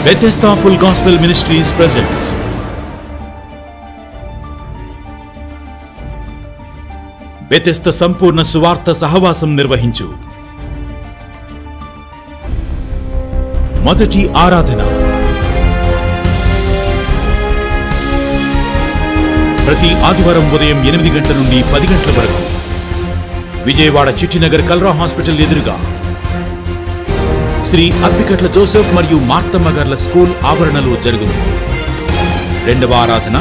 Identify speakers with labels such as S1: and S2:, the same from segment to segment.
S1: Bethesda Full Gospel Ministries presents Bethesda సంపూర్ణ సువార్త సహవాసం నిర్వహించు మొదటి ఆరాధన ప్రతి ఆదివారం ఉదయం ఎనిమిది గంటల నుండి పది గంటల వరకు విజయవాడ చిట్టినగర్ కల్రా హాస్పిటల్ ఎదురుగా శ్రీ అప్పికట్ల జోసెఫ్ మరియు మార్తమ్మ గార్ల స్కూల్ ఆవరణలో జరుగును రెండవ ఆరాధన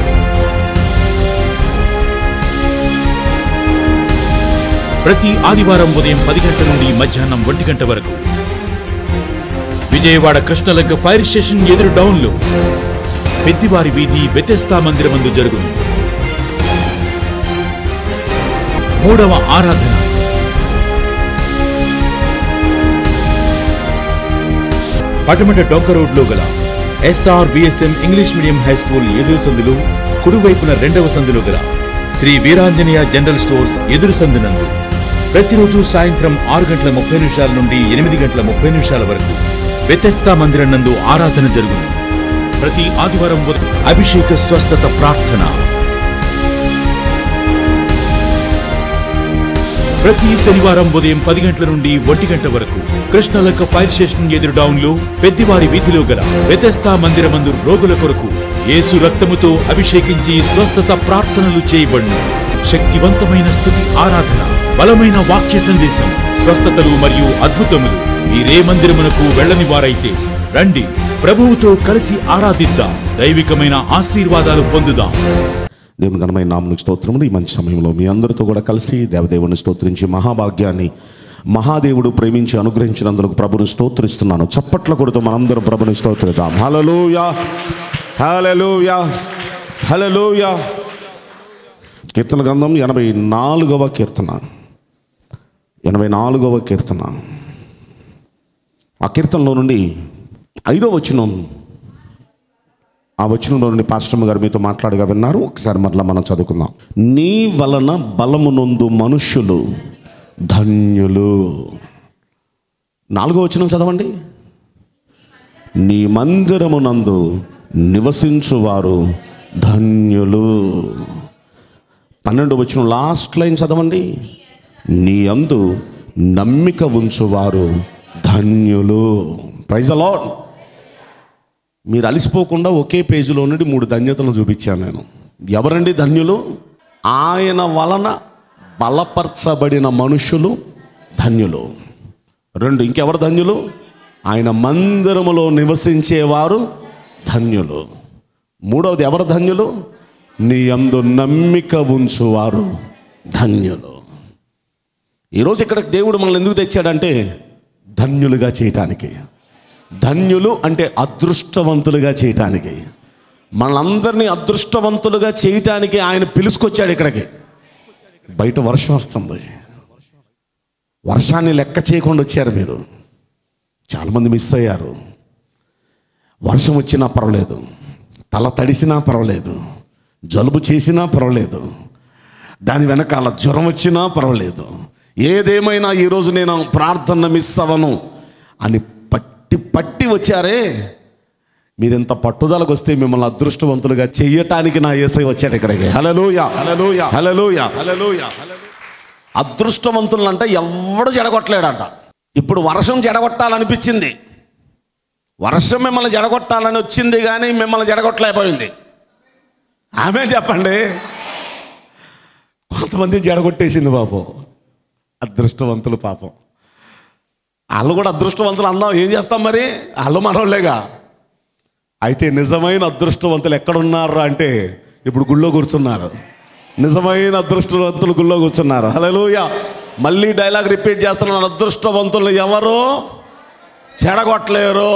S1: ప్రతి ఆదివారం ఉదయం పది గంటల నుండి మధ్యాహ్నం ఒంటి గంట వరకు విజయవాడ కృష్ణలంక ఫైర్ స్టేషన్ ఎదురు డౌన్లో పెద్దివారి వీధి బెతెస్తా మందిరమందు జరుగును మూడవ ఆరాధన పటమట డొంక రోడ్లో గల SR VSM English medium high school ఎదురు సందులు కుడివైపున రెండవ సందులో గల శ్రీ వీరాంజనేయ జనరల్ స్టోర్స్ ఎదురు సందునందు ప్రతిరోజు సాయంత్రం ఆరు గంటల ముప్పై నిమిషాల నుండి ఎనిమిది గంటల ముప్పై నిమిషాల వరకు వ్యతస్థా మందిరం నందు ఆరాధన జరుగును ప్రతి ఆదివారం ఉదయం అభిషేక స్వస్థత ప్రార్థన ప్రతి శనివారం ఉదయం పది గంటల నుండి ఒంటి గంట వరకు కృష్ణలక్క ఫైర్ స్టేషన్ ఎదురు డౌన్ లో పెద్దివారి వీధిలో గల వ్యతస్థా మందిరమందు రోగుల కొరకు యేసు రక్తముతో అభిషేకించి స్వస్థత ప్రార్థనలు చేయబడును శక్తివంతమైన స్థుతి ఆరాధన బలమైన వాక్య సందేశం స్వస్థతలు మరియు అద్భుతములు మీరే మందిరమునకు వెళ్ళని వారైతే రండి ప్రభువుతో కలిసి ఆరాధిద్దాం దైవికమైన ఆశీర్వాదాలు పొందుదాం
S2: దేవుని ఘనమైన నామనికి స్తోత్రములు ఈ మంచి సమయంలో మీ అందరితో కూడా కలిసి దేవదేవుని స్తోత్రించి మహాభాగ్యాన్ని మహాదేవుడు ప్రేమించి అనుగ్రహించినందుకు ప్రభుని స్తోత్రిస్తున్నాను చప్పట్ల కొడుతూ మనందరం ప్రభుని స్తోత్రిద్దాం హలలుయా హలలుయా హలలుయా కీర్తన గ్రంథం ఎనభై నాలుగవ కీర్తన ఎనభై నాలుగవ కీర్తన ఆ కీర్తనలో నుండి ఐదో వచనం ఆ వచనంలో నుండి పాస్టమ్ గారు మీతో మాట్లాడగా విన్నారు ఒకసారి మరలా మనం చదువుకుందాం నీ వలన బలమునొందు మనుష్యులు ధన్యులు నాలుగో వచనం చదవండి నీ మందిరమునందు నివసించువారు ధన్యులు పన్నెండు వచనం లాస్ట్ లైన్ చదవండి నీ అందు నమ్మిక ఉంచువారు ధన్యులు ప్రైజ్ అలాడ్ మీరు అలిసిపోకుండా ఒకే పేజీలో నుండి మూడు ధన్యతలను చూపించాను నేను ఎవరండి ధన్యులు ఆయన వలన బలపరచబడిన మనుషులు ధన్యులు రెండు ఇంకెవరు ధన్యులు ఆయన మందిరములో నివసించేవారు ధన్యులు మూడవది ఎవరు ధన్యులు నీ అందు నమ్మిక ఉంచువారు ధన్యులు ఈరోజు ఇక్కడ దేవుడు మనల్ని ఎందుకు తెచ్చాడంటే ధన్యులుగా చేయటానికి ధన్యులు అంటే అదృష్టవంతులుగా చేయటానికి మనందరినీ అదృష్టవంతులుగా చేయటానికి ఆయన పిలుచుకొచ్చాడు ఇక్కడికి బయట వర్షం వస్తుంది వర్షాన్ని లెక్క చేయకుండా వచ్చారు మీరు చాలామంది మిస్ అయ్యారు వర్షం వచ్చినా పర్వాలేదు తల తడిసినా పర్వాలేదు జలుబు చేసినా పర్వాలేదు దాని వెనకాల జ్వరం వచ్చినా పర్వాలేదు ఏదేమైనా ఈరోజు నేను ప్రార్థన మిస్ అవ్వను అని పట్టి పట్టి వచ్చారే మీరింత పట్టుదలకు వస్తే మిమ్మల్ని అదృష్టవంతులుగా చెయ్యటానికి నా ఏసై వచ్చాడు ఇక్కడికి హలలోయ హలలోయ హలలోయ హలలోయ అదృష్టవంతులు అంటే ఎవడు జడగొట్టలేడంట ఇప్పుడు వర్షం జడగొట్టాలనిపించింది వర్షం మిమ్మల్ని జడగొట్టాలని వచ్చింది కానీ మిమ్మల్ని జడగొట్టలేకపోయింది ఆమె చెప్పండి కొంతమంది జడగొట్టేసింది పాపం అదృష్టవంతులు పాపం వాళ్ళు కూడా అదృష్టవంతులు అందాం ఏం చేస్తాం మరి వాళ్ళు మనోళ్ళేగా అయితే నిజమైన అదృష్టవంతులు ఎక్కడున్నారు అంటే ఇప్పుడు గుళ్ళో కూర్చున్నారు నిజమైన అదృష్టవంతులు గుళ్ళో కూర్చున్నారు హలోయ మళ్ళీ డైలాగ్ రిపీట్ చేస్తున్నాను అదృష్టవంతులు ఎవరు చెడగొట్టలేరు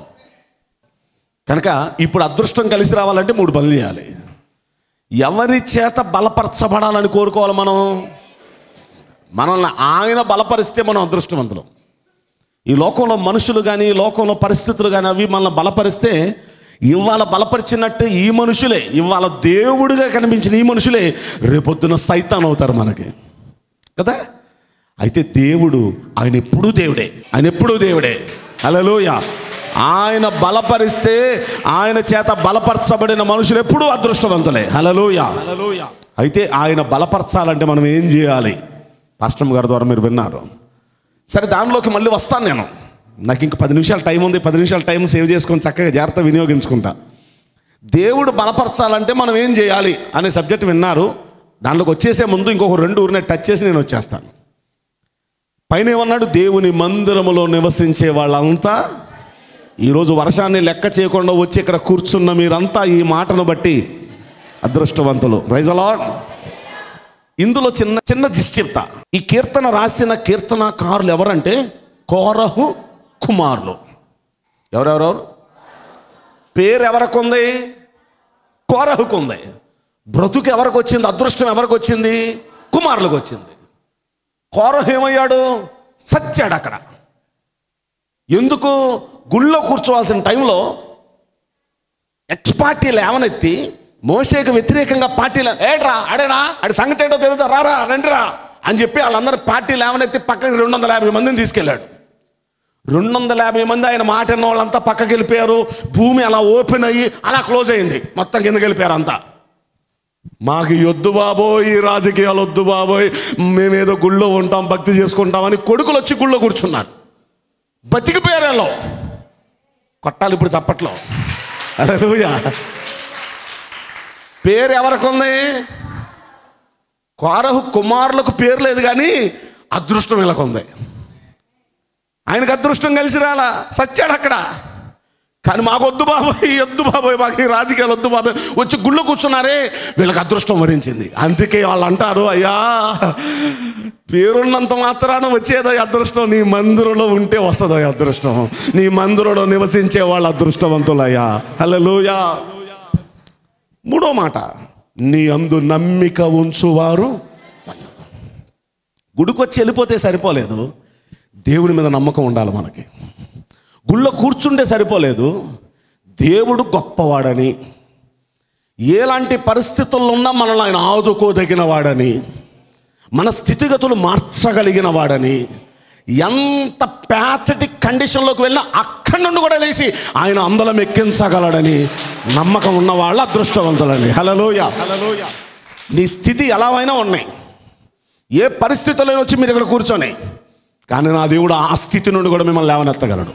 S2: కనుక ఇప్పుడు అదృష్టం కలిసి రావాలంటే మూడు పనులు చేయాలి ఎవరి చేత బలపరచబడాలని కోరుకోవాలి మనం మనల్ని ఆయన బలపరిస్తే మనం అదృష్టవంతులం ఈ లోకంలో మనుషులు కానీ ఈ లోకంలో పరిస్థితులు కానీ అవి మనల్ని బలపరిస్తే ఇవాళ బలపరిచినట్టు ఈ మనుషులే ఇవాళ దేవుడిగా కనిపించిన ఈ మనుషులే రేపొద్దున సైతాన్ అవుతారు మనకి కదా అయితే దేవుడు ఆయన ఎప్పుడూ దేవుడే ఆయన ఎప్పుడూ దేవుడే హలోయ ఆయన బలపరిస్తే ఆయన చేత బలపరచబడిన మనుషులు ఎప్పుడూ అదృష్టవంతులే హలలోయ అయితే ఆయన బలపరచాలంటే మనం ఏం చేయాలి పాస్టమ్ గారి ద్వారా మీరు విన్నారు సరే దానిలోకి మళ్ళీ వస్తాను నేను నాకు ఇంక పది నిమిషాలు టైం ఉంది పది నిమిషాలు టైం సేవ్ చేసుకొని చక్కగా జాగ్రత్త వినియోగించుకుంటా దేవుడు బలపరచాలంటే మనం ఏం చేయాలి అనే సబ్జెక్ట్ విన్నారు దానిలోకి వచ్చేసే ముందు ఇంకొక రెండు ఊరినే టచ్ చేసి నేను వచ్చేస్తాను పైన ఏమన్నాడు దేవుని మందిరములో నివసించే వాళ్ళంతా ఈరోజు వర్షాన్ని లెక్క చేయకుండా వచ్చి ఇక్కడ కూర్చున్న మీరంతా ఈ మాటను బట్టి అదృష్టవంతులు రైజ్ అలాడ్ ఇందులో చిన్న చిన్న జిస్ట్ చెప్తా ఈ కీర్తన రాసిన కీర్తనకారులు ఎవరంటే కోరహు కుమారులు ఎవరెవరెవరు పేరు ఎవరికి ఉంది కోరహుకు ఉంది బ్రతుకు ఎవరికి వచ్చింది అదృష్టం ఎవరికి వచ్చింది కుమారులకు వచ్చింది కోరహు ఏమయ్యాడు సచ్చాడు అక్కడ ఎందుకు గుళ్ళో కూర్చోవాల్సిన టైంలో ఎక్స్ పార్టీ లేవనెత్తి మోసేకు వ్యతిరేకంగా పార్టీలు ఏడ్రా అడేనా ఆడి సంగతి ఏంటో తెలుసా రారా రండిరా అని చెప్పి వాళ్ళందరూ పార్టీ లేవనెత్తి పక్కకి రెండు వందల యాభై మందిని తీసుకెళ్ళాడు రెండు వందల యాభై మంది ఆయన మాట విన్న వాళ్ళంతా పక్కకి వెళ్ళిపోయారు భూమి అలా ఓపెన్ అయ్యి అలా క్లోజ్ అయింది మొత్తం కిందకి వెళ్ళిపోయారు అంతా మాకు ఈ వద్దు బాబోయ్ ఈ రాజకీయాలు వద్దు బాబోయ్ మేమేదో గుళ్ళో ఉంటాం భక్తి చేసుకుంటామని కొడుకులు వచ్చి గుళ్ళో కూర్చున్నారు బతికిపోయారు వాళ్ళు కొట్టాలి ఇప్పుడు చప్పట్లో హల్లెలూయా పేరు ఎవరికి ఉంది కోరహు కుమారులకు పేరు లేదు కానీ అదృష్టం వీళ్ళకు ఉంది ఆయనకు అదృష్టం కలిసి రాలా సచ్చాడు అక్కడ కానీ మాకు వద్దు బాబాయ్ వద్దు బాబాయ్ మాకు ఈ రాజకీయాలు వద్దు బాబాయ్ వచ్చి గుళ్ళు కూర్చున్నారే వీళ్ళకి అదృష్టం వరించింది అందుకే వాళ్ళు అంటారు అయ్యా పేరున్నంత మాత్రాన వచ్చేదో ఈ అదృష్టం నీ మందిరంలో ఉంటే వస్తుందో ఈ అదృష్టం నీ మందిరంలో నివసించే వాళ్ళు అదృష్టవంతులయ్యా హల్లెలూయా మూడో మాట నీ అందు నమ్మిక ఉంచువారు గుడికొచ్చి వెళ్ళిపోతే సరిపోలేదు దేవుని మీద నమ్మకం ఉండాలి మనకి గుళ్ళో కూర్చుంటే సరిపోలేదు దేవుడు గొప్పవాడని ఎలాంటి పరిస్థితుల్లో ఉన్నా మనల్ని ఆయన ఆదుకోదగిన వాడని మన స్థితిగతులు మార్చగలిగిన వాడని ఎంత ప్యాథటిక్ కండిషన్లోకి వెళ్ళినా అక్కడి నుండి కూడా లేచి ఆయన అందలం ఎక్కించగలడని నమ్మకం ఉన్న వాళ్ళ అదృష్టవంతులండి హలలోయ హలలోయ నీ స్థితి ఎలా అయినా ఉన్నాయి ఏ పరిస్థితుల్లో వచ్చి మీరు ఇక్కడ కూర్చొని కానీ నా దేవుడు ఆ స్థితి నుండి కూడా మిమ్మల్ని లేవనెత్తగలడు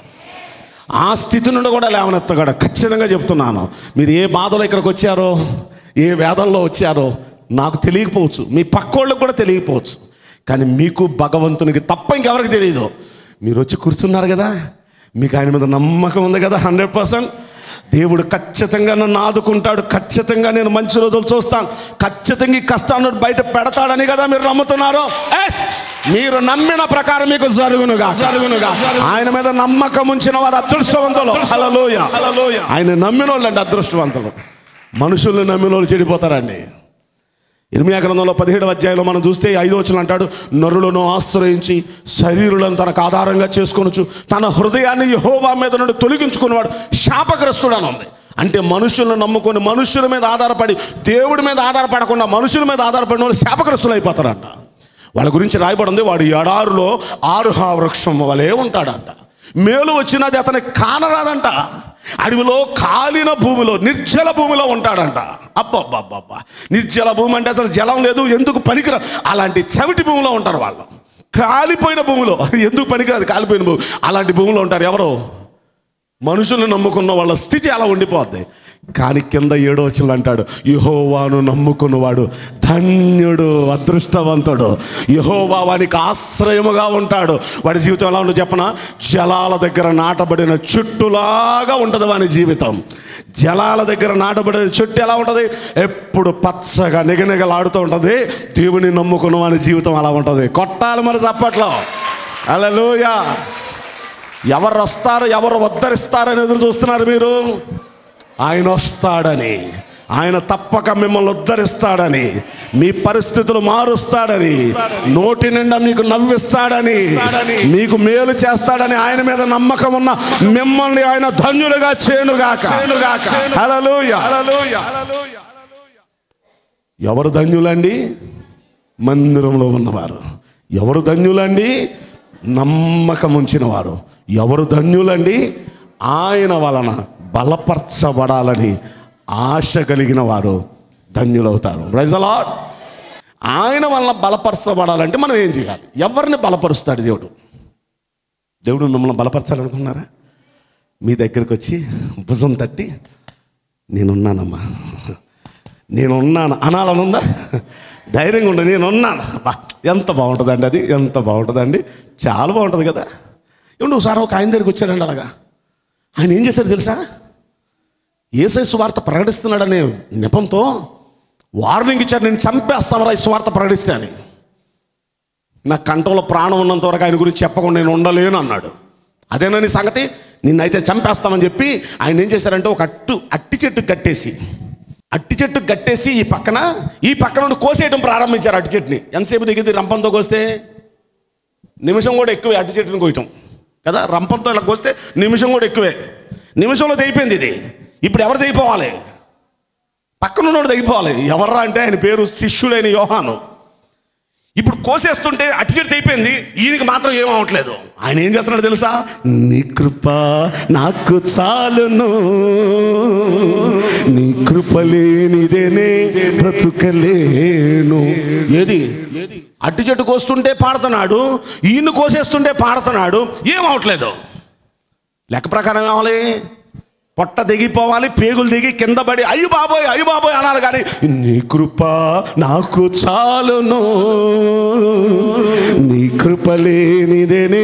S2: ఆ స్థితి నుండి కూడా లేవనెత్తగలడు ఖచ్చితంగా చెప్తున్నాను మీరు ఏ బాధలో ఇక్కడికి వచ్చారో ఏ వేదంలో వచ్చారో నాకు తెలియకపోవచ్చు మీ పక్కోళ్ళకి కూడా తెలియకపోవచ్చు కానీ మీకు భగవంతునికి తప్ప ఇంకెవరికి తెలియదు మీరు వచ్చి కూర్చున్నారు కదా మీకు ఆయన మీద నమ్మకం ఉంది కదా హండ్రెడ్ పర్సెంట్ దేవుడు ఖచ్చితంగా నన్ను ఆదుకుంటాడు ఖచ్చితంగా నేను మంచి రోజులు చూస్తాను ఖచ్చితంగా ఈ కష్టాన్ని బయట పెడతాడని కదా మీరు నమ్ముతున్నారు ఎస్ మీరు నమ్మిన ప్రకారం మీకు జరుగునుగా జరుగునుగా ఆయన మీద నమ్మకం ఉంచిన వారు అదృష్టవంతులు హల్లెలూయ ఆయన నమ్మిన వాళ్ళు అండి అదృష్టవంతులు మనుషుల్ని నమ్మిన వాళ్ళు చెడిపోతారండి ఇర్మియా గ్రంథంలో పదిహేడు అధ్యాయంలో మనం చూస్తే ఐదో వచ్చిన అంటాడు నరులను ఆశ్రయించి శరీరులను తనకు ఆధారంగా చేసుకొనొచ్చు తన హృదయాన్ని యహోవా మీద నుండి తొలగించుకునేవాడు శాపగ్రస్తుడు అని ఉంది అంటే మనుషులను నమ్ముకొని మనుషుల మీద ఆధారపడి దేవుడి మీద ఆధారపడకుండా మనుషుల మీద ఆధారపడిన వాళ్ళు శాపగ్రస్తులు అయిపోతారంట వాళ్ళ గురించి రాయబడింది వాడు ఎడారులో ఆరుహా వృక్షం వలె ఉంటాడంట మేలు వచ్చినది అతనికి కానరాదంట అడవిలో కాలిన భూమిలో నిర్జల భూమిలో ఉంటాడంట అబ్బబ్బబ్బబ్బా నిర్జల భూమి అంటే అసలు జలం లేదు ఎందుకు పనికిరా అలాంటి చవిటి భూమిలో ఉంటారు వాళ్ళు కాలిపోయిన భూమిలో ఎందుకు పనికిరాదు కాలిపోయిన భూమి అలాంటి భూమిలో ఉంటారు ఎవరు మనుషులను నమ్ముకున్న వాళ్ళ స్థితి అలా ఉండిపోద్ది కానీ కింద ఏడో వచ్చిన అంటాడు యహోవాను నమ్ముకున్నవాడు ధన్యుడు అదృష్టవంతుడు యహోవా వానికి ఆశ్రయముగా ఉంటాడు వాడి జీవితం ఎలా ఉందో చెప్పన జలాల దగ్గర నాటబడిన చుట్టులాగా ఉంటుంది వాని జీవితం జలాల దగ్గర నాటబడిన చెట్టు ఎలా ఉంటుంది ఎప్పుడు పచ్చగా నిగనిగలాడుతూ ఉంటుంది దేవుని నమ్ముకున్న వాని జీవితం అలా ఉంటుంది కొట్టాలి మరి చప్పట్లో అలలోయా ఎవరు వస్తారు ఎవరు ఉద్ధరిస్తారని ఎదురు చూస్తున్నారు మీరు ఆయన వస్తాడని ఆయన తప్పక మిమ్మల్ని ఉద్ధరిస్తాడని మీ పరిస్థితులు మారుస్తాడని నోటి నిండా మీకు నవ్విస్తాడని మీకు మేలు చేస్తాడని ఆయన మీద నమ్మకం ఉన్న మిమ్మల్ని ఆయన ధన్యులుగా చేనుగాక హల్లెలూయా. ఎవరు ధన్యులండి మందిరంలో ఉన్నవారు ఎవరు ధన్యులండి నమ్మకం ఉంచిన వారు ఎవరు ధన్యులండి ఆయన వలన బలపరచబడాలని ఆశ కలిగిన వారు ధన్యులవుతారు ప్రజలా ఆయన వలన బలపరచబడాలంటే మనం ఏం చేయాలి ఎవరిని బలపరుస్తాడు దేవుడు దేవుడు మిమ్మల్ని బలపరచాలనుకున్నారా మీ దగ్గరకు వచ్చి భుజం తట్టి నేనున్నానమ్మా నేనున్నాను అనాలనుందా ధైర్యంగా ఉండు నేనున్నాను అబ్బా ఎంత బాగుంటుందండి అది ఎంత బాగుంటుందండి చాలా బాగుంటుంది కదా ఇవ్వండి ఒకసారి ఒక ఆయన దగ్గరికి వచ్చాడండి అలాగా ఆయన ఏం చేశాడు తెలుసా ఏసై సువార్త ప్రకటిస్తున్నాడనే నెపంతో వార్నింగ్ ఇచ్చాడు నేను చంపేస్తామరా ఈ సువార్త ప్రకటిస్తే అని నా కంఠంలో ప్రాణం ఉన్నంత వరకు ఆయన గురించి చెప్పకుండా నేను ఉండలేను అన్నాడు అదేనని సంగతి నిన్నైతే చంపేస్తామని చెప్పి ఆయన ఏం చేశారంటే ఒక అట్టు అట్టి చెట్టు కట్టేసి అట్టి చెట్టు కట్టేసి ఈ పక్కన ఈ పక్కన నుండి కోసేయడం ప్రారంభించారు అట్టి చెట్టుని ఎంతసేపు దిగింది రంపంతో కోస్తే నిమిషం కూడా ఎక్కువే అట్టి చెట్టుని కోయటం కదా రంపంతో ఇలా కోస్తే నిమిషం కూడా ఎక్కువే నిమిషంలో తెగిపోయింది ఇది ఇప్పుడు ఎవరు తెగిపోవాలి పక్కన ఉన్నోడు తెగిపోవాలి ఎవర్రా అంటే ఆయన పేరు శిష్యుడైన యోహాను ఇప్పుడు కోసేస్తుంటే అట్టి చెట్టు అయిపోయింది ఈయనకి మాత్రం ఏం అవ్వట్లేదు ఆయన ఏం చేస్తున్నాడు తెలుసా నీ కృప నాకు చాలును నీ కృప లేనిదేనే బ్రతుకలేను ఏది అట్టి చెట్టు కోస్తుంటే పాడుతున్నాడు ఈయన కోసేస్తుంటే పాడుతున్నాడు ఏం అవట్లేదు లెక్క ప్రకారం ఏమవాలి పొట్ట దిగిపోవాలి పేగులు దిగి కింద పడి అయ్యి బాబోయ్ అయ్యి బాబోయ్ అనాలి కానీ నీ కృప నాకు చాలును నీ కృప లేనిదేనే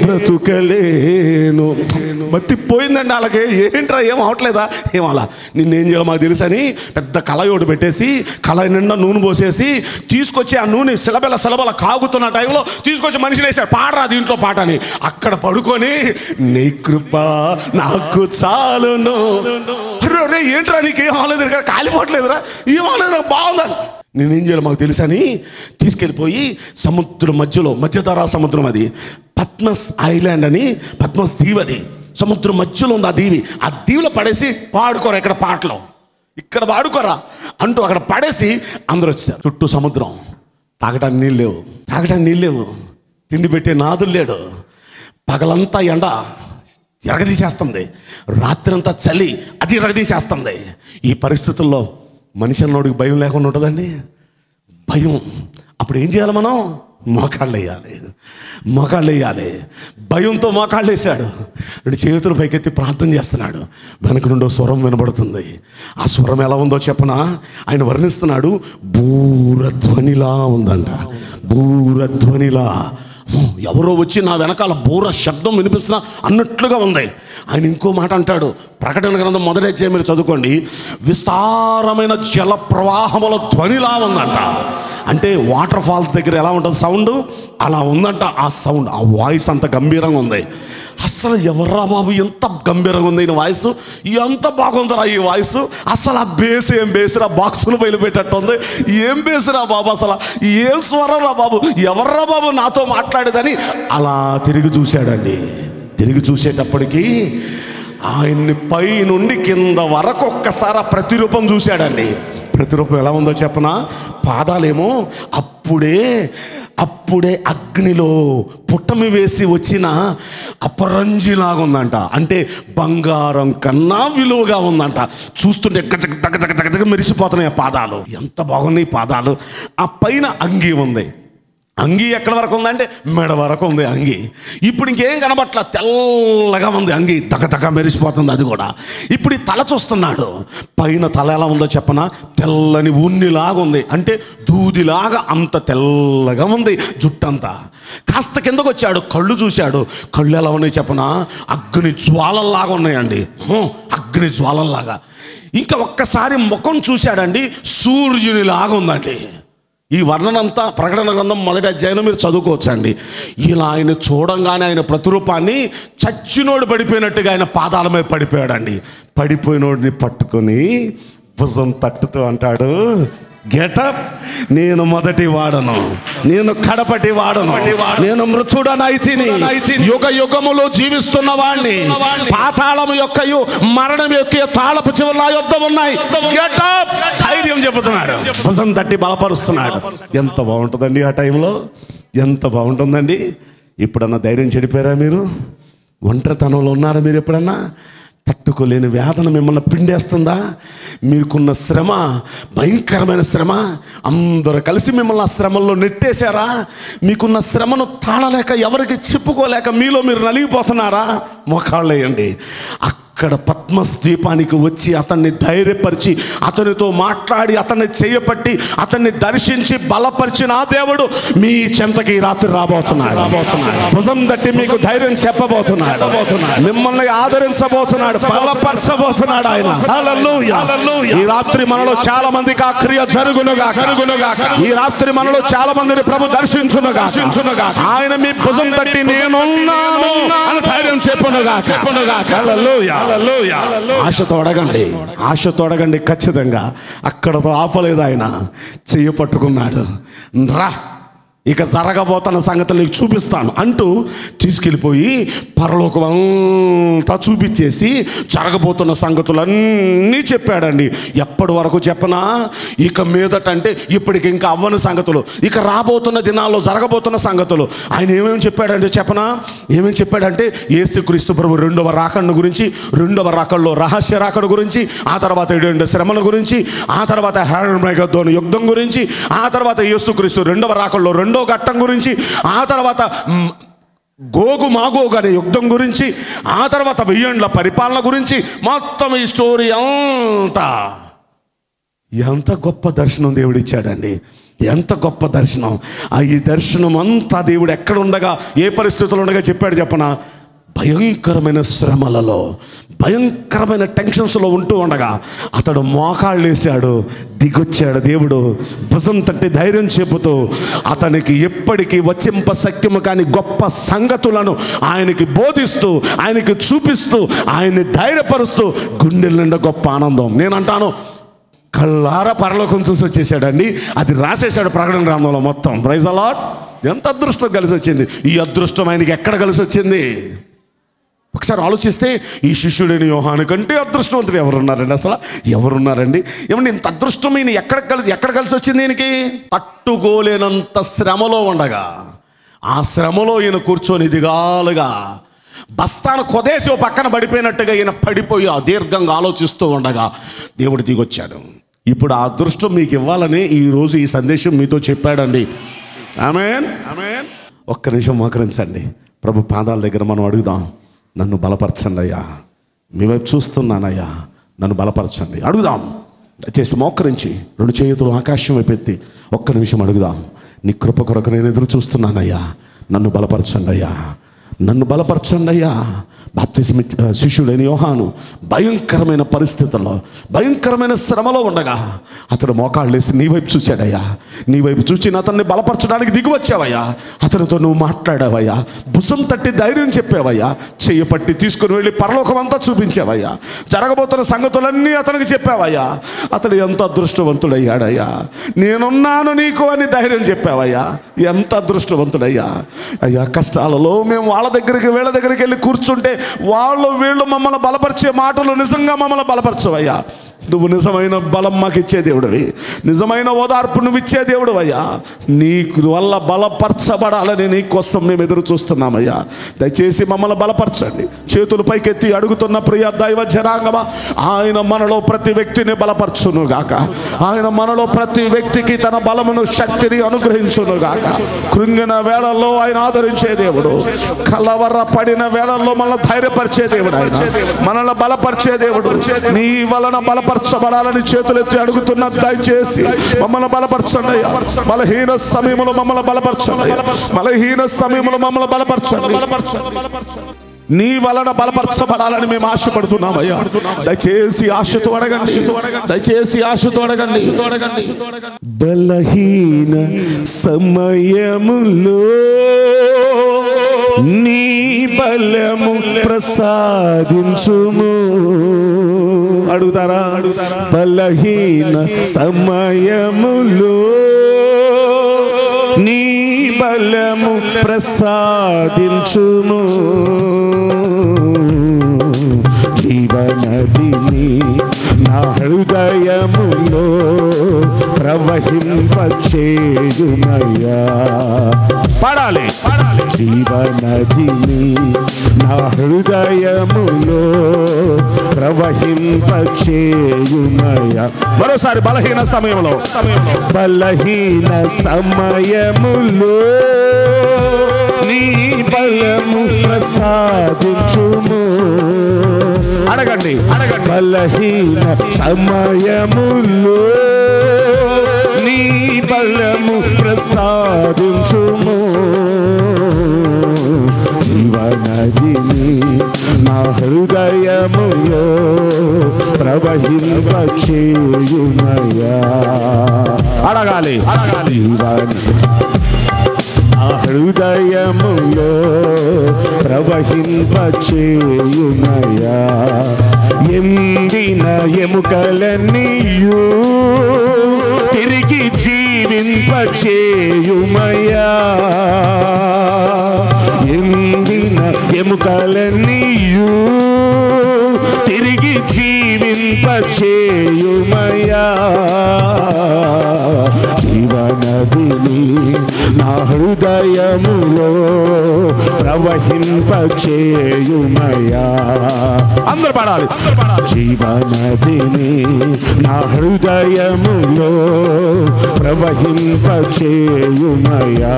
S2: బ్రతుకలేను మత్తి పోయిందండి అలాగే ఏంట్రా ఏం అవట్లేదా ఏం అలా నిన్నేం చేయాలో మాకు తెలుసని పెద్ద కళయోడు పెట్టేసి కళ నిండా నూనె పోసేసి తీసుకొచ్చి ఆ నూనె సిలబెల సిలబల కాగుతున్న టైంలో తీసుకొచ్చి మనిషిని వేసాడు పాడరా దీంట్లో పాట అని అక్కడ పడుకొని నీ కృప నాకు చాలును అరే, అరే ఏంట్రా నీకు ఏం అవ్వలేదు ఇక్కడ కాలిపోవట్లేదురా ఏం అవ్వలేదురా బాగుందని నేనేం చేయాలి మాకు తెలుసని తీసుకెళ్ళిపోయి సముద్రం మధ్యలో మధ్యధరా సముద్రం అది పద్మస్ ఐలాండ్ అని పద్మస్ దీవి అది సముద్రం మధ్యలో ఉంది ఆ దీవి ఆ దీవిలో పడేసి పాడుకోరా ఇక్కడ పాటలో ఇక్కడ పాడుకోరా అంటూ అక్కడ పడేసి అందరూ వచ్చారు చుట్టూ సముద్రం తాగడానికి నీళ్ళు లేవు తాగడానికి నీళ్ళు లేవు తిండి పెట్టే నాదులు లేడు పగలంతా ఎండ ఎరగదీసేస్తుంది రాత్రంతా చలి అది ఎరగదీసేస్తుంది ఈ పరిస్థితుల్లో మనిషి అన్నోడికి భయం లేకుండా ఉంటుందండి భయం అప్పుడు ఏం చేయాలి మనం మోకాళ్ళు వేయాలి మోకాళ్ళు వేయాలి భయంతో మోకాళ్ళు వేసాడు రెండు చేతులు పైకెత్తి ప్రార్థన చేస్తున్నాడు వెనక నుండో స్వరం వినబడుతుంది ఆ స్వరం ఎలా ఉందో చెప్పనా ఆయన వర్ణిస్తున్నాడు బూరధ్వనిలా ఉందంట బూరధ్వనిలా అమ్మో, ఎవరో వచ్చి నా వెనకాల బూర శబ్దం వినిపిస్తున్నా అన్నట్లుగా ఉంది ఆయన ఇంకో మాట అంటాడు ప్రకటన గ్రంథం మొదటి అధ్యాయం మీరు చదువుకోండి విస్తారమైన జల ప్రవాహముల ధ్వనిలా ఉందంట అంటే వాటర్ ఫాల్స్ దగ్గర ఎలా ఉంటుంది సౌండ్ అలా ఉందంట ఆ సౌండ్ ఆ వాయిస్ అంత గంభీరంగా ఉంది అసలు ఎవర్రా బాబు ఎంత గంభీరంగా ఉంది ఈ వాయిస్ ఎంత బాగుందిరా ఈ వాయిస్ అసలు ఆ బేస్ ఏం బేసురా బాక్సులు బయలుపెట్టట్టు ఉంది ఏం బేసురా బాబు అసలు ఏం స్వరం రా బాబు ఎవర్రా బాబు నాతో మాట్లాడేదని అలా తిరిగి చూశాడండి తిరిగి చూసేటప్పటికి ఆయన్ని పై నుండి కింద వరకు ఒక్కసారి ఆ ప్రతిరూపం చూశాడండి ప్రతిరూపం ఎలా ఉందో చెప్పనా పాదాలేమో అప్పుడే అప్పుడే అగ్నిలో పుట్టమి వేసి వచ్చిన అపరంజిలాగా ఉందంట అంటే బంగారం కన్నా విలువగా ఉందంట చూస్తుంటే గజగ దగ దగ దగ దగ మెరిసిపోతున్నాయి ఆ పాదాలు ఎంత బాగున్నాయి ఈ పాదాలు ఆ పైన అంగీ ఉంది అంగీ ఎక్కడి వరకు ఉందంటే మెడ వరకు ఉంది అంగీ ఇప్పుడు ఇంకేం కనబట్ల తెల్లగా ఉంది అంగీ తగ తగ మెరిసిపోతుంది అది కూడా ఇప్పుడు ఈ తల చూస్తున్నాడు పైన తల ఎలా ఉందో చెప్పనా తెల్లని ఉన్నిలాగా ఉంది అంటే దూదిలాగా అంత తెల్లగా ఉంది జుట్టంతా కాస్త కిందకు వచ్చాడు కళ్ళు చూశాడు కళ్ళు ఎలా ఉన్నాయి చెప్పనా అగ్ని జ్వాలల్లాగా ఉన్నాయండి హూ, అగ్ని జ్వాలల్లాగా ఇంకా ఒక్కసారి ముఖం చూశాడండి సూర్యునిలాగా ఉందండి ఈ వర్ణనంతా ప్రకటన గ్రంథం మొదటి అధ్యాయం మీరు చదువుకోవచ్చండి ఇలా ఆయన చూడంగానే ఆయన ప్రతిరూపాన్ని చచ్చినోడు పడిపోయినట్టుగా ఆయన పాదాల మీద పడిపోయాడండి పడిపోయినోడిని పట్టుకొని భుజం తట్టుతూ అంటాడు గెటప్ నేను మొదటి వాడను నేను కడపటి వాడను నేను మృతుడనైతిని యుగ యుగములు జీవిస్తున్న వాణ్ణి పాతాళము యొక్కయు మరణం యొక్క తాళపు చివరి నా యొద్ద ఉన్నాయి గెటప్ ధైర్యం చెబుతున్నాడు భుజం తట్టి బలపరుస్తున్నాడు ఎంత బాగుంటుందండి ఆ టైంలో ఎంత బాగుంటుందండి ఇప్పుడన్నా ధైర్యం చెడిపోయారా మీరు ఒంటరితనంలో ఉన్నారా మీరు ఎప్పుడన్నా తట్టుకోలేని వేదన మిమ్మల్ని పిండేస్తుందా మీకున్న శ్రమ భయంకరమైన శ్రమ అందరూ కలిసి మిమ్మల్ని ఆ శ్రమల్లో నెట్టేశారా మీకున్న శ్రమను తాళలేక ఎవరికి చెప్పుకోలేక మీలో మీరు నలిగిపోతున్నారా మొఖాళ్ళేయండి అక్కడ పద్మస్ ద్వీపానికి వచ్చి అతన్ని ధైర్యపరిచి అతనితో మాట్లాడి అతన్ని చేయపట్టి అతన్ని దర్శించి బలపరిచిన ఆ దేవుడు మీ చెంతకి ఈ రాత్రి రాబోతున్నాడు రాబోతున్నాడు భుజం తట్టి మీకు ధైర్యం చెప్పబోతున్నాడు మిమ్మల్ని ఆదరించబోతున్నాడు బలపరచబోతున్నాడు ఆయన హల్లెలూయా. ఈ రాత్రి మనలో చాలా మందికి ఆ క్రియ జరుగునుగా జరుగునుగా ఈ రాత్రి మనలో చాలా మందిని ప్రభు దర్శించునుగా ఆయన మీ భుజం తట్టి నేనున్నాను అని ధైర్యం చెప్పునుగా చెప్పునుగా ఆశతో అడగండి ఆశతో అడగండి ఖచ్చితంగా అక్కడతో ఆపలేదు ఆయన చెయ్యి పట్టుకున్నాడు రా ఇక జరగబోతున్న సంగతి నీకు చూపిస్తాను అంటూ తీసుకెళ్ళిపోయి పరలోకం అంతా చూపించేసి జరగబోతున్న సంగతులన్నీ చెప్పాడండి ఎప్పటి వరకు చెప్పనా ఇక మీదట అంటే ఇప్పటికి ఇంకా అవ్వని సంగతులు ఇక రాబోతున్న దినాల్లో జరగబోతున్న సంగతులు ఆయన ఏమేమి చెప్పాడంటే చెప్పనా ఏమేమి చెప్పాడంటే యేసుక్రీస్తు ప్రభు రెండవ రాకడ గురించి రెండవ రాకడలో రహస్య రాకడ గురించి ఆ తర్వాత ఏడు శ్రమల గురించి ఆ తర్వాత హేరమేగద్దోని యుద్ధం గురించి ఆ తర్వాత యేసుక్రీస్తు రెండవ రాకడలో రెండో ఘట్టం గురించి ఆ తర్వాత మ్, గోగు మాగోగు అనే యుద్ధం గురించి ఆ తర్వాత వెయ్యేండ్ల పరిపాలన గురించి మొత్తం ఈ స్టోరీ అంతా ఎంత గొప్ప దర్శనం దేవుడు ఇచ్చాడండి ఎంత గొప్ప దర్శనం ఆ ఈ దర్శనం అంతా దేవుడు ఎక్కడ ఉండగా ఏ పరిస్థితుల్లో ఉండగా చెప్పాడు చెప్పనా భయంకరమైన శ్రమలలో భయంకరమైన టెన్షన్స్లో ఉంటూ ఉండగా అతడు మోకాళ్ళు వేశాడు దిగొచ్చాడు దేవుడు భుజం తట్టి ధైర్యం చెబుతూ అతనికి ఎప్పటికీ వచ్చింప సఖ్యము కాని గొప్ప సంగతులను ఆయనకి బోధిస్తూ ఆయనకి చూపిస్తూ ఆయన్ని ధైర్యపరుస్తూ గుండెల నిండా గొప్ప ఆనందం నేను అంటాను కళ్ళారా పరలోకం చూసి వచ్చేసాడండి అది రాసేశాడు ప్రకటన గ్రంథంలో మొత్తం ప్రైజ్ అలాట్ ఎంత అదృష్టం కలిసి వచ్చింది ఈ అదృష్టం ఆయనకి ఎక్కడ కలిసి వచ్చింది ఒకసారి ఆలోచిస్తే ఈ శిష్యుడైన యోహాను కంటే అదృష్టవంతుడు ఎవరున్నారండి అసలు ఎవరున్నారండి ఏమండి ఇంత అదృష్టం ఈయన ఎక్కడ కలిసి ఎక్కడ కలిసి వచ్చింది ఈయనకి తట్టుకోలేనంత శ్రమలో ఉండగా ఆ శ్రమలో ఈయన కూర్చొని దిగాలుగా బస్తాను కొదేసి ఓ పక్కన పడిపోయినట్టుగా ఈయన పడిపోయి ఆ దీర్ఘంగా ఆలోచిస్తూ ఉండగా దేవుడు దిగొచ్చాడు ఇప్పుడు ఆ అదృష్టం మీకు ఇవ్వాలని ఈ రోజు ఈ సందేశం మీతో చెప్పాడండి ఆమెన్ ఆమెన్ ఒక్క నిమిషం మోకరించండి ప్రభు పాదాల దగ్గర మనం అడుగుదాం నన్ను బలపరచండి అయ్యా మీ వైపు చూస్తున్నానయ్యా నన్ను బలపరచండి అడుగుదాం దయచేసి మోకరించి రెండు చేతులు ఆకాశం వైపు ఎత్తి ఒక్క నిమిషం అడుగుదాం నీ కృప కొరకు నేను ఎదురు చూస్తున్నానయ్యా నన్ను బలపరచండి అయ్యా నన్ను బలపరచండి అయ్యా బాప్తిస్మి శిష్యుడైన యోహాను భయంకరమైన పరిస్థితుల్లో భయంకరమైన శ్రమలో ఉండగా అతడు మోకాళ్ళు వేసి నీ వైపు చూశాడయ్యా నీ వైపు చూచి అతన్ని బలపరచడానికి దిగి వచ్చావయ్యా అతనితో నువ్వు మాట్లాడావయ్యా భుసం తట్టి ధైర్యం చెప్పావయ్యా చెయ్యి పట్టి తీసుకుని వెళ్ళి పరలోకం అంతా చూపించావయ్యా జరగబోతున్న సంగతులన్నీ అతనికి చెప్పావయ్యా అతడు ఎంత అదృష్టవంతుడయ్యాడయ్యా నేనున్నాను నీకు అని ధైర్యం చెప్పావయ్యా ఎంత అదృష్టవంతుడయ్యా అయ్యా కష్టాలలో మేము వాళ్ళ దగ్గరికి వీళ్ళ దగ్గరికి వెళ్ళి కూర్చుంటే వాళ్ళు వీళ్ళు మమ్మల్ని బలపరిచే మాటలు నిజంగా మమ్మల్ని బలపరచవయ్యా నువ్వు నిజమైన బలం మాకు ఇచ్చే దేవుడివి నిజమైన ఓదార్పు నువ్వు ఇచ్చే దేవుడు అయ్యా నీకు వల్ల బలపరచబడాలని నీ కోసం మేము ఎదురు చూస్తున్నామయ్యా దయచేసి మమ్మల్ని బలపరచండి చేతులు పైకెత్తి అడుగుతున్న ప్రియ దైవ జనాంగమా ఆయన మనలో ప్రతి వ్యక్తిని బలపరచును గాక ఆయన మనలో ప్రతి వ్యక్తికి తన బలమును శక్తిని అనుగ్రహించును గాక కృంగిన వేళల్లో ఆయన ఆదరించే దేవుడు కలవర పడిన వేళల్లో మనల్ని ధైర్యపరిచే దేవుడు ఆయన మనల్ని బలపరిచే దేవుడు నీ వలన బలపరచబడాలని చేతులెత్తి అడుగుతున్న దయచేసి మమ్మల్ని బలపరచండి అయ్యా. బలహీన సమయంలో మమ్మల్ని బలపరచండి అయ్యా. బలహీన సమయంలో మమ్మల్ని బలపరచండి నీ వలన బలపరచబడాలని మేము ఆశపడుతున్నామయ్యా దయచేసి ఆశతో అడగండి దయచేసి ఆశతో అడగండి బలహీన సమయములో నీ బలము ప్రసాదించుము అడుగుతారా అడుగుతారా బలహీన సమయములో నీ బలము ప్రసాదించుము జీవనదిని నా హృదయములో ప్రవహింపచేయుమయ్యా పాడాలి జీవనదిని నా హృదయములో ప్రవహింపచేయుమయ్యా మరోసారి బలహీన సమయంలో బలహీన సమయములో నీ బలము ప్రసాదించుము అడగండి అడగండి బలహీన సమయములో నీ బలము ప్రసాదించుము జీవనదిని నా హృదయములో ప్రవహింపచేయుమయ్యా అడగాలి అడగాలి జీవన నా హృదయములో ప్రవహింపచేయుమయా ఎండిన ఎముకలన్నీయు తిరిగి జీవింపచేయుమయా ఎండిన ఎముకలన్నీయు తిరిగి జీవింపచేయుమయా జీవనదిని నా హృదయములో ప్రవహింపచేయుమయా అందరు పాడాలి జీవనదిని నా హృదయములో ప్రవహింపచేయుమయా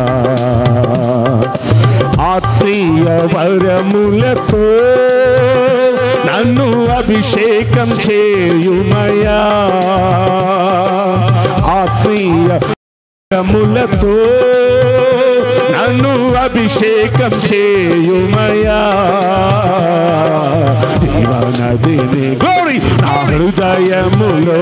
S2: ఆత్మీయ వరములతో నన్ను అభిషేకం చేయుమయా ఆత్మీయ వరములతో నన్ను అభిషేకం చేయుమయా జీవనదిని గోరి నా హృదయములో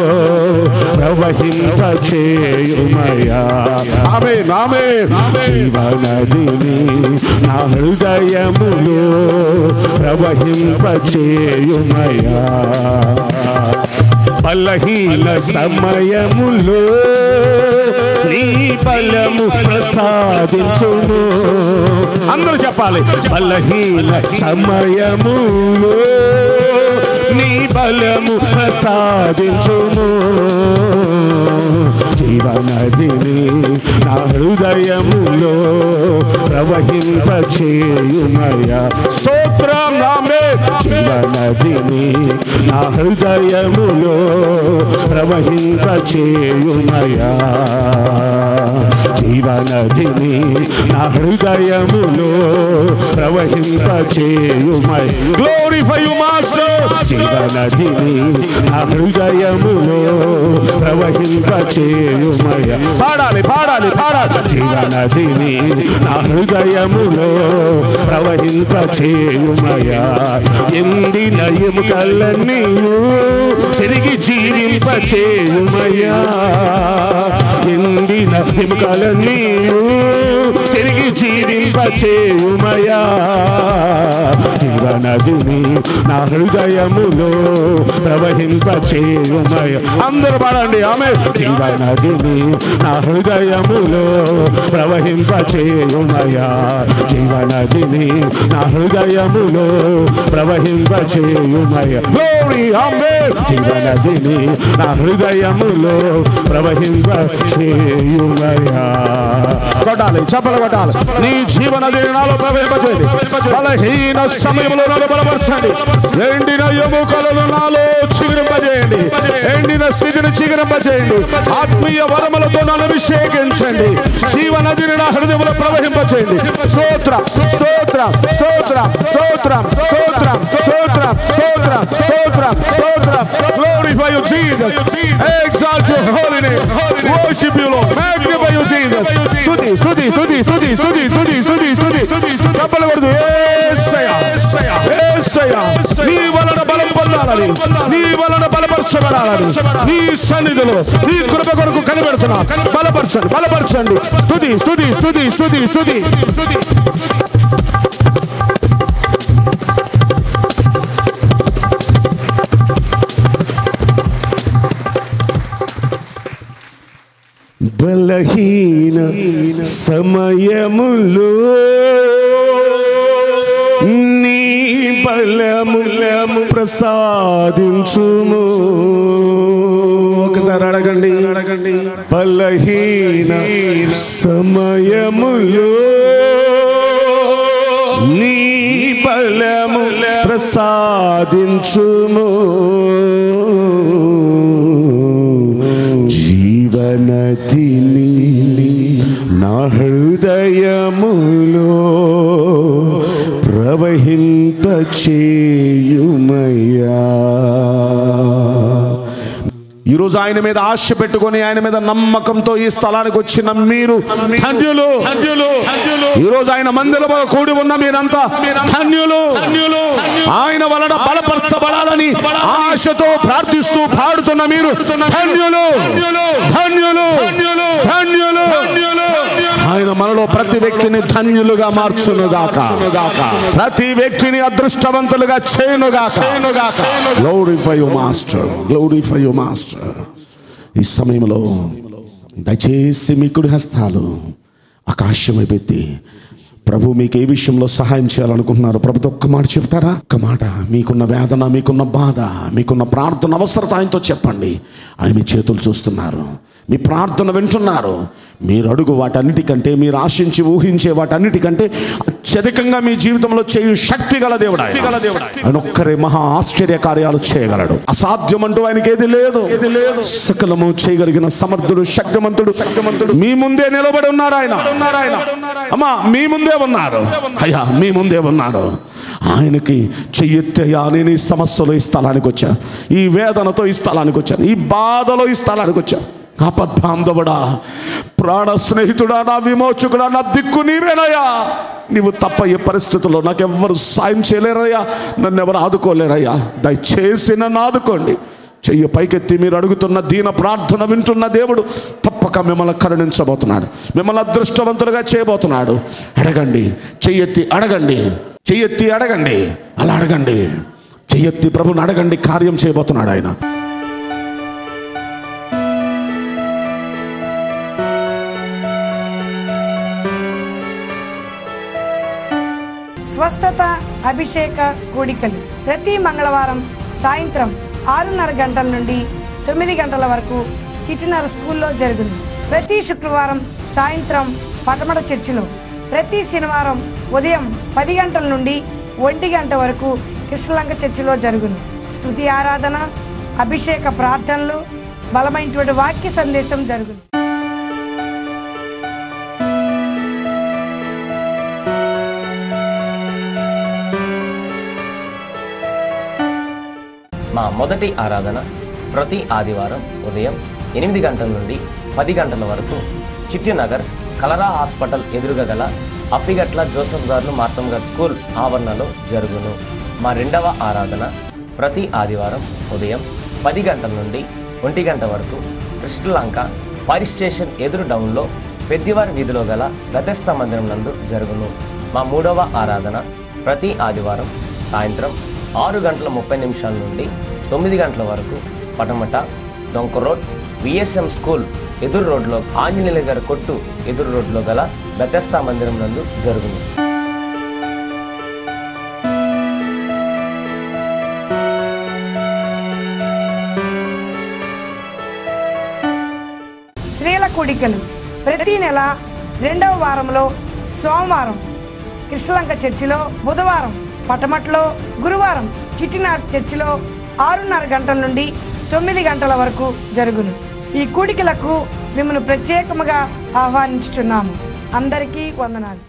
S2: ప్రవహింపచేయుమయా ఆమె నామే జీవనదిని నా హృదయములో ప్రవహింపచేయుమయా బలహీన సమయములో నీ బలము ప్రసాదించును అందరూ చెప్పాలి బలహీన సమయములో నీ బలము ప్రసాదించును జీవనదిని నా హృదయములో ప్రవహింపచేయుమయా స్తోత్రం నామే జీవనదిని నా హృదయములో ప్రవహింపచేయుమయా జీవనదిని నా హృదయములో ప్రవహింపచేయుమయ గ్లోరిఫై యు మాస్టర్ జీవనదిని నా హృదయములో ప్రవహింపచేయుమయ పాడాలి పాడాలి పాడాలి జీవనదిని నా హృదయములో ప్రవహింపచేయుమయ ఎండిన ఎముకలన్నీ తిరిగి జీవింపచేయుమయా ఎండిన ఎముకలన్నీ తిరిగి జీవింపచేయుమయా జీవనదిని నా హృదయములో ప్రవహింపచేయుమయ అందరూ పాడండి ఆమె జీవనదిని నా హృదయములో ప్రవహింపచేయుమయా జీవనదిని నా హృదయములో ప్రవహింపచేయుమయ గ్లోరీ ఆమె జీవనదిని నా హృదయములో ప్రవహింపచేయుమయా కొట్టాలి చెప్పలు కొట్టాలి నీ జీవనది నాలో ప్రవహింపచేయండి బలహీన సమయంలో నాలో బలపరచండి ఎండిన ఎముకలను నాలో చిగురింపజేయండి ఎండిన స్థితిని చిగురింపజేయండి ఆత్మీయ వరములతో నన్ను అభిషేకించండి జీవనదిని నా హృదయంలో ప్రవహింపచేయండి స్తోత్ర స్తోత్ర స్తోత్ర స్తోత్ర స్తోత్ర స్తోత్ర స్తోత్ర స్తోత్ర స్తోత్ర glorify you Jesus exalt your holy name worship you Lord magnify you Jesus స్తుతి స్తుతి స్తుతి స్తుతి స్తుతి స్తుతి స్తుతి స్తుతి స్తుతి చెప్పలు కొడుతూ యేసయ్య యేసయ్య నీ వలన బలం పొందాలని నీ వలన బలపరచబడాలని నీ సన్నిధిలో నీ కృప కొరకు కనిపెడుతున్నా బలపరచండి బలపరచండి స్తుతి స్తుతి స్తుతి స్తుతి స్తుతి స్తుతి బలహీన సమయములో నీ బలములము ప్రసాదించుము ఒకసారి ఒకసారి అడగండి అడగండి బలహీన సమయములో నీ బలము ప్రసాదించుము జీవనతిని నా హృదయములో ప్రవహింపచేయుమయ్యా ఈరోజు ఆయన మీద ఆశ పెట్టుకొని ఆయన మీద నమ్మకంతో ఈ స్థలానికి వచ్చిన మీరు ధన్యులు ధన్యులు ఈరోజు ఆయన మందిరము కూడి ఉన్న మీరంతా ధన్యులు ఆయన వలన బలపరచబడాలని ఆశతో ప్రార్థిస్తూ పాడుతున్న మీరు ధన్యులు ధన్యులు ధన్యులు ఆయన మనలో ప్రతి వ్యక్తిని ధన్యులుగా మార్చునుగాక ప్రతి వ్యక్తిని అదృష్టవంతులుగా చేయనుగాక glorify you master glorify you master ఈ సమయంలో దయచేసి మీ కుడి హస్తాలు ఆకాశం పెట్టి ప్రభు మీకు ఏ విషయంలో సహాయం చేయాలనుకుంటున్నారు ప్రభుతో ఒక్క మాట చెప్తారా ఒక్క మాట మీకున్న వేదన మీకున్న బాధ మీకున్న ప్రార్థన అవసరత ఆయనతో చెప్పండి ఆయన మీ చేతులు చూస్తున్నారు మీ ప్రార్థన వింటున్నారు మీరు అడుగు వాటన్నిటికంటే మీరు ఆశించి ఊహించే వాటన్నిటికంటే అత్యధికంగా మీ జీవితంలో చేయు శక్తి గల దేవుడు ఆయన. ఆయన ఒక్కరే మహా ఆశ్చర్య కార్యాలు చేయగలడు అసాధ్యం అంటూ ఆయనకి ఏది లేదు ఏది లేదు సకలము చేయగలిగిన సమర్థుడు శక్తిమంతుడు శక్తిమంతుడు మీ ముందే నిలబడి ఉన్నారు ఆయన ఉన్నారు ఆయన అమ్మా మీ ముందే ఉన్నారు అయ్యా మీ ముందే ఉన్నారు ఆయనకి చెయ్యెత్తయ్యా నేను ఈ సమస్యలో ఈ స్థలానికి వచ్చాను ఈ వేదనతో ఈ స్థలానికి వచ్చాను ఈ బాధలో ఈ స్థలానికి వచ్చాను ఆపద్బాంధవుడా ప్రాణ స్నేహితుడా నా విమోచకుడా నా దిక్కు నీవేనయ్యా నీవు తప్ప ఏ పరిస్థితుల్లో నాకు ఎవ్వరు సాయం చేయలేరయ్యా నన్ను ఎవరు ఆదుకోలేరయ్యా దయచేసి నన్ను ఆదుకోండి చెయ్యి పైకెత్తి మీరు అడుగుతున్న దీన ప్రార్థన వింటున్న దేవుడు తప్పక మిమ్మల్ని కరుణించబోతున్నాడు మిమ్మల్ని అదృష్టవంతులుగా చేయబోతున్నాడు అడగండి చెయ్యెత్తి అడగండి చెయ్యెత్తి అడగండి అలా అడగండి చెయ్యెత్తి ప్రభుని అడగండి కార్యం చేయబోతున్నాడు ఆయన
S3: స్వస్థత అభిషేక కూడికలు ప్రతి మంగళవారం సాయంత్రం ఆరున్నర గంటల నుండి తొమ్మిది గంటల వరకు చిట్టినర స్కూల్లో జరుగును ప్రతి శుక్రవారం సాయంత్రం పటమట చర్చిలో ప్రతి శనివారం ఉదయం పది గంటల నుండి ఒంటి గంట వరకు కృష్ణలంక చర్చిలో జరుగును స్తుతి ఆరాధన అభిషేక ప్రార్థనలు బలమైనటువంటి వాక్య సందేశం జరుగును
S4: మా మొదటి ఆరాధన ప్రతి ఆదివారం ఉదయం ఎనిమిది గంటల నుండి పది గంటల వరకు చిట్టినగర్ కలరా హాస్పిటల్ ఎదురుగా గల అప్పిగట్ల జోసఫ్ గారు మార్తమ్ గారు స్కూల్ ఆవరణలో జరుగును మా రెండవ ఆరాధన ప్రతి ఆదివారం ఉదయం పది గంటల నుండి ఒంటి గంట వరకు కృష్ణలంక ఫైర్ స్టేషన్ ఎదురు డౌన్లో పెద్దివారి వీధిలో గల గతస్థ మందిరం నందు జరుగును మా మూడవ ఆరాధన ప్రతి ఆదివారం సాయంత్రం ఆరు గంటల ముప్పై నిమిషాల నుండి తొమ్మిది గంటల వరకు పటమట డొంక రోడ్ విఎస్ఎం స్కూల్ ఎదురు రోడ్లో ఆంజనేయుల గారి కొట్టు ఎదురు రోడ్లో గల బెతస్తా మందిరం నందు జరుగును
S3: స్త్రీల కూడికలు ప్రతి నెల రెండవ వారంలో సోమవారం కృష్ణలంక చర్చిలో బుధవారం పటమట్లో గురువారం చిట్టినార్ చర్చిలో ఆరున్నర గంటల నుండి తొమ్మిది గంటల వరకు జరుగును ఈ కూడికలకు మిమ్మల్ని ప్రత్యేకముగా ఆహ్వానించుచున్నాము అందరికీ వందనాలు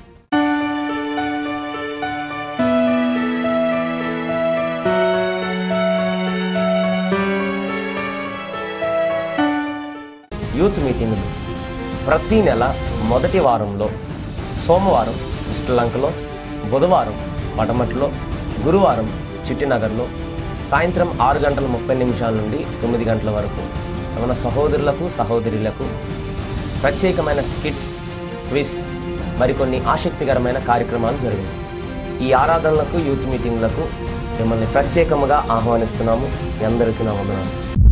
S4: యూత్ మీటింగులు ప్రతి నెల మొదటి వారంలో సోమవారం శ్రీలంకలో బుధవారం పటమట్లో గురువారం చిట్టినగర్లో సాయంత్రం ఆరు గంటల ముప్పై నిమిషాల నుండి తొమ్మిది గంటల వరకు మన సహోదరులకు సహోదరులకు ప్రత్యేకమైన స్కిట్స్ క్విజ్ మరికొన్ని ఆసక్తికరమైన కార్యక్రమాలు జరిగాయి ఈ ఆరాధనలకు యూత్ మీటింగ్లకు మిమ్మల్ని ప్రత్యేకముగా ఆహ్వానిస్తున్నాము మీ అందరికీ నా వందనాలు